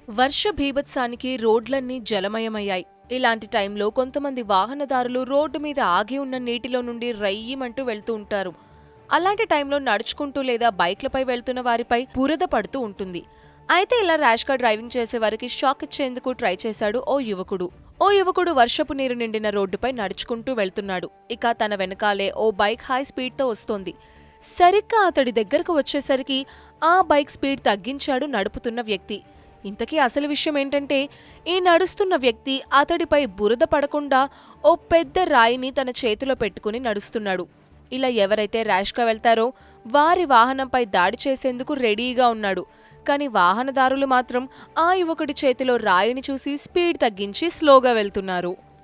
వర్ష భీభత్సానికి రోడ్లన్నీ జలమయమయ్యాయి ఇలాంటి టైంలో కొంతమంది వాహనదారులు రోడ్డు మీద ఆగి ఉన్న నీటిలో నుండి రయ్యమంటూ వెళ్తూ ఉంటారు అలాంటి టైంలో నడుచుకుంటూ లేదా బైక్లపై వెళ్తున్న వారిపై బురద పడుతూ ఉంటుంది అయితే ఇలా ర్యాష్గా డ్రైవింగ్ చేసే వారికి షాక్ ఇచ్చేందుకు ట్రై చేశాడు ఓ యువకుడు ఓ యువకుడు వర్షపు నీరు నిండిన రోడ్డుపై నడుచుకుంటూ వెళ్తున్నాడు ఇక తన వెనకాలే ఓ బైక్ హై స్పీడ్తో వస్తోంది సరిగ్గా అతడి దగ్గరకు వచ్చేసరికి ఆ బైక్ స్పీడ్ తగ్గించాడు నడుపుతున్న వ్యక్తి ఇంతకీ అసలు విషయం ఏంటంటే ఈ నడుస్తున్న వ్యక్తి అతడిపై బురద పడకుండా ఓ పెద్ద రాయిని తన చేతిలో పెట్టుకుని నడుస్తున్నాడు ఇలా ఎవరైతే ర్యాష్గా వెళ్తారో వారి వాహనంపై దాడి చేసేందుకు రెడీగా ఉన్నాడు కానీ వాహనదారులు మాత్రం ఆ యువకుడి చేతిలో రాయిని చూసి స్పీడ్ తగ్గించి స్లోగా వెళ్తున్నారు